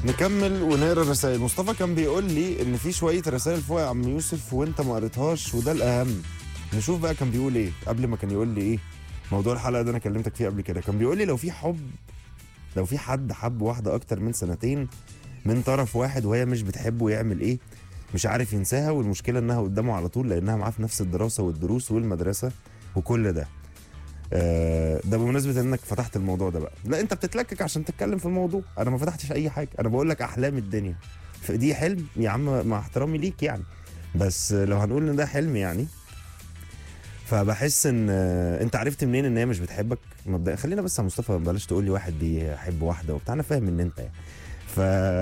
نكمل ونقرا الرسائل مصطفى كان بيقول لي ان في شويه رسائل فوق يا عم يوسف وانت ما قريتهاش وده الاهم نشوف بقى كان بيقول ايه قبل ما كان يقول لي ايه موضوع الحلقه ده انا كلمتك فيه قبل كده كان بيقول لي لو في حب لو في حد حب واحده اكتر من سنتين من طرف واحد وهي مش بتحبه يعمل ايه مش عارف ينساها والمشكله انها قدامه على طول لانها معاه في نفس الدراسه والدروس والمدرسه وكل ده آه، ده بمناسبه انك فتحت الموضوع ده بقى لا انت بتتلكك عشان تتكلم في الموضوع انا ما فتحتش اي حاجه انا بقول لك احلام الدنيا فدي حلم يا عم مع احترامي ليك يعني بس لو هنقول ان ده حلم يعني فبحس ان آه، انت عرفت منين ان هي مش بتحبك مبدئيا خلينا بس يا مصطفى بلاش تقول لي واحد بيحب واحده وبتاع انا فاهم ان انت يعني ف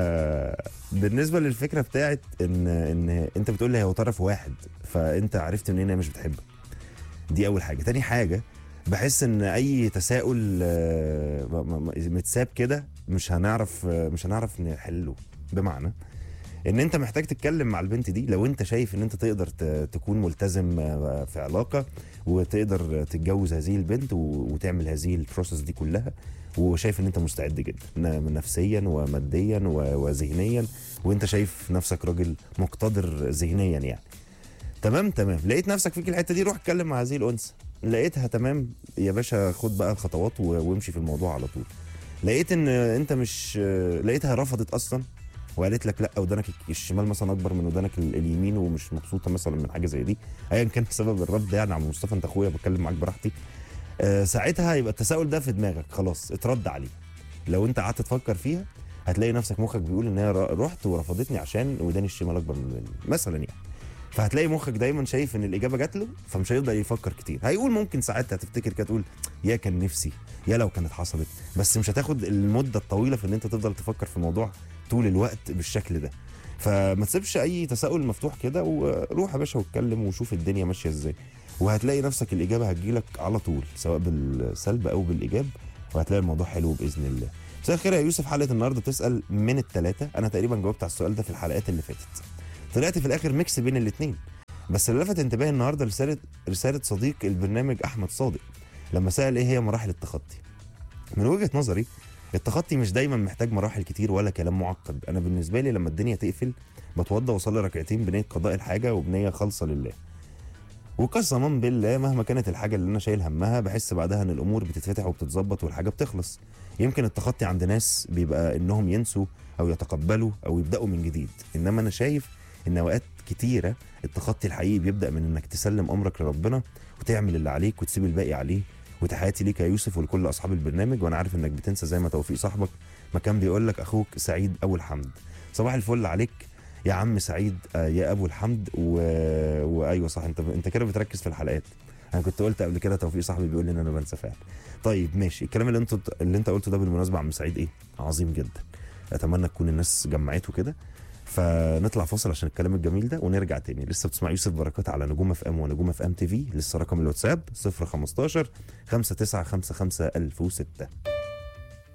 بالنسبه للفكره بتاعت ان ان انت بتقول لي هو طرف واحد فانت عرفت منين هي مش بتحبك دي اول حاجه تاني حاجه بحس ان اي تساؤل آه، م- م- متساب كده مش هنعرف آه، مش هنعرف نحله بمعنى ان انت محتاج تتكلم مع البنت دي لو انت شايف ان انت تقدر ت- تكون ملتزم آه، في علاقه وتقدر تتجوز هذه البنت و- وتعمل هذه البروسس دي كلها وشايف ان انت مستعد جدا ن- نفسيا وماديا و- وذهنيا وانت شايف نفسك راجل مقتدر ذهنيا يعني تمام تمام لقيت نفسك فيك الحته دي روح اتكلم مع هذه الانثى لقيتها تمام يا باشا خد بقى الخطوات و- وامشي في الموضوع على طول لقيت ان انت مش لقيتها رفضت اصلا وقالت لك لا ودانك الشمال مثلا اكبر من ودانك ال- اليمين ومش مبسوطه مثلا من حاجه زي دي ايا كان سبب الرفض ده يعني عم مصطفى انت اخويا بتكلم معاك براحتي آه ساعتها يبقى التساؤل ده في دماغك خلاص اترد عليه لو انت قعدت تفكر فيها هتلاقي نفسك مخك بيقول ان هي ر- رحت ورفضتني عشان وداني الشمال اكبر من وداني مثلا يعني فهتلاقي مخك دايما شايف ان الاجابه جات له فمش هيقدر يفكر كتير هيقول ممكن ساعتها تفتكر كده تقول يا كان نفسي يا لو كانت حصلت بس مش هتاخد المده الطويله في ان انت تفضل تفكر في الموضوع طول الوقت بالشكل ده فما تسيبش اي تساؤل مفتوح كده وروح يا باشا واتكلم وشوف الدنيا ماشيه ازاي وهتلاقي نفسك الاجابه هتجيلك على طول سواء بالسلب او بالايجاب وهتلاقي الموضوع حلو باذن الله مساء الخير يا يوسف حلقه النهارده بتسال من الثلاثه انا تقريبا جاوبت على السؤال ده في الحلقات اللي فاتت طلعت في الاخر ميكس بين الاثنين بس اللي لفت انتباهي النهارده رساله رساله صديق البرنامج احمد صادق لما سال ايه هي مراحل التخطي من وجهه نظري التخطي مش دايما محتاج مراحل كتير ولا كلام معقد انا بالنسبه لي لما الدنيا تقفل بتوضى واصلي ركعتين بنيه قضاء الحاجه وبنيه خالصه لله وقسما بالله مهما كانت الحاجه اللي انا شايل همها بحس بعدها ان الامور بتتفتح وبتتظبط والحاجه بتخلص يمكن التخطي عند ناس بيبقى انهم ينسوا او يتقبلوا او يبداوا من جديد انما انا شايف ان اوقات كتيره التخطي الحقيقي بيبدا من انك تسلم امرك لربنا وتعمل اللي عليك وتسيب الباقي عليه وتحياتي ليك يا يوسف ولكل اصحاب البرنامج وانا عارف انك بتنسى زي ما توفيق صاحبك ما كان بيقول لك اخوك سعيد ابو الحمد صباح الفل عليك يا عم سعيد آه، يا ابو الحمد و... وايوه صح انت انت كده بتركز في الحلقات انا كنت قلت قبل كده توفيق صاحبي بيقول لي ان انا بنسى فعلا طيب ماشي الكلام اللي انت اللي انت قلته ده بالمناسبه عم سعيد ايه عظيم جدا اتمنى تكون الناس جمعته كده فنطلع فاصل عشان الكلام الجميل ده ونرجع تاني لسه بتسمع يوسف بركات على نجوم اف ام ونجوم اف ام تي في لسه رقم الواتساب 015 5955 1006